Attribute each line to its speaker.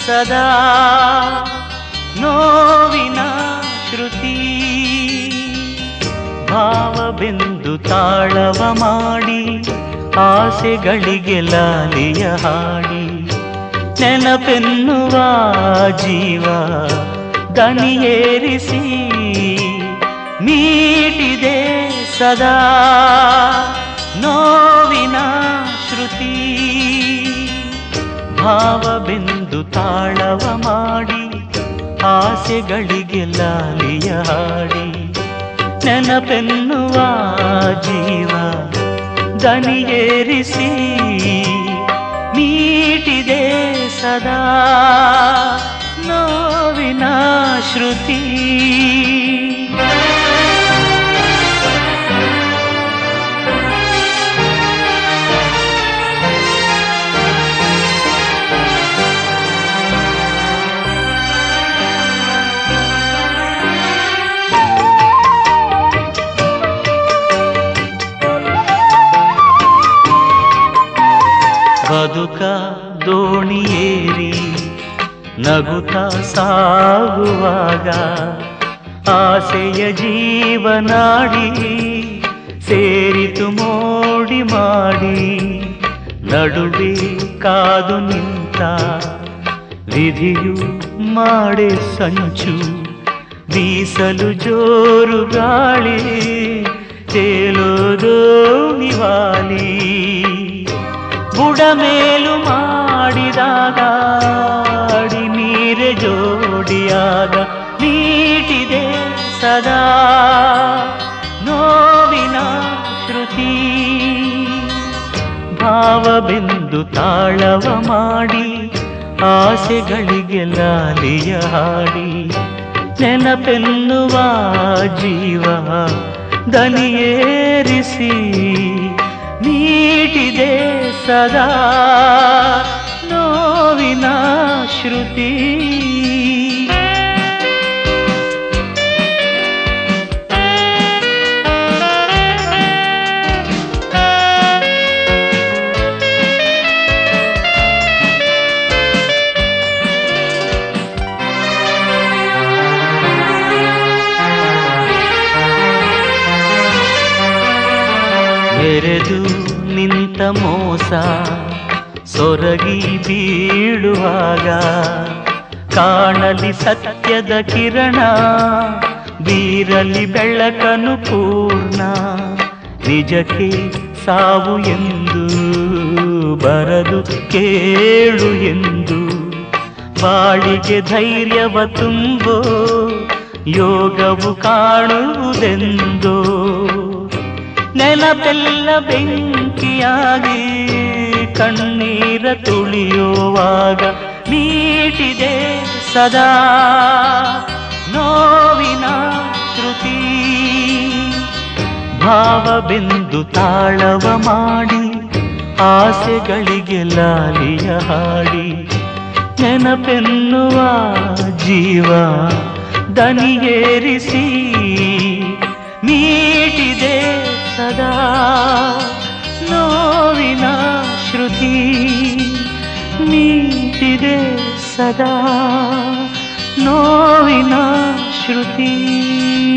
Speaker 1: ಸದಾ ನೋವಿನ ಶ್ರುತಿ ಭಾವವೆಂದು ತಾಳವ ಮಾಡಿ ಆಸೆಗಳಿಗೆ ಲಾಲಿಯ ಹಾಡಿ ನೆನಪೆನ್ನುವ ಜೀವ ದನಿಯೇರಿಸಿ ಮೀಟಿದೆ ಸದಾ ನೋವಿನ ಶ್ರುತಿ ಭಾವವೆಂದು ತಾಳವ ಮಾಡಿ ಆಸೆಗಳಿಗೆ ಲಾಲಿಯ ಹಾಡಿ ನೆನಪೆನ್ನುವ ಜೀವ ದನಿಯೇರಿಸಿ ಮೀಟಿದೆ ಸದಾ ನೋವಿನ ಶ್ರುತಿ ಬದುಕ ದೋಣಿಯೇರಿ ನಗುತ್ತ ಸಾಗುವಾಗ ಆಸೆಯ ಜೀವನಾಡಿ ಸೇರಿತು ಮೋಡಿ ಮಾಡಿ ನಡುವೆ ಕಾದು ನಿಂತ ವಿಧಿಯು ಮಾಡೆ ಸಂಚು ಬೀಸಲು ಜೋರು ಗಾಳಿ ತೇಲೋದೋ ನಿವಾಲಿ ಬುಡಮೇಲು ಮಾಡಿದಾಗ ಅಡಿ ನೀರೆ ಜೋಡಿಯಾಗ ನೀಟಿದೆ ಸದಾ ನೋವಿನ ಶ್ರುತಿ ಭಾವವೆಂದು ತಾಳವ ಮಾಡಿ ಆಸೆಗಳಿಗೆ ಲಾಲಿಯ ಹಾಡಿ ನೆನಪೆನ್ನುವ ಜೀವ ದನಿಯೇರಿಸಿ ನೀಟಿದೆ ಸದಾ ನೋವಿನ ಶ್ರುತಿ ಎರೆದು ನಿಂತ ಮೋಸ ಸೊರಗಿ ಬೀಳುವಾಗ ಕಾಣಲಿ ಸತ್ಯದ ಕಿರಣ ಬೀರಲಿ ಬೆಳಕನು ಪೂರ್ಣ ನಿಜಕ್ಕೆ ಸಾವು ಎಂದು ಬರದು ಕೇಳು ಎಂದು ಬಾಳಿಗೆ ಧೈರ್ಯವ ತುಂಬೋ ಯೋಗವು ಕಾಣುವುದೆಂದೋ ನೆನಪೆಲ್ಲ ಬೆಂಕಿಯಾಗಿ ಕಣ್ಣೀರ ತುಳಿಯುವಾಗ ನೀಟಿದೆ ಸದಾ ನೋವಿನ ಶ್ರುತಿ ಭಾವವೆಂದು ತಾಳವ ಮಾಡಿ ಆಸೆಗಳಿಗೆ ಲಾಲಿಯ ಹಾಡಿ ನೆನಪೆನ್ನುವ ಜೀವ ದನಿಯೇರಿಸಿ ಮೀಟಿದೆ ಸದಾ ನೋವಿನ ಶ್ರುತಿ ಮೀಟಿದೆ ಸದಾ ನೋವಿನ ಶ್ರುತಿ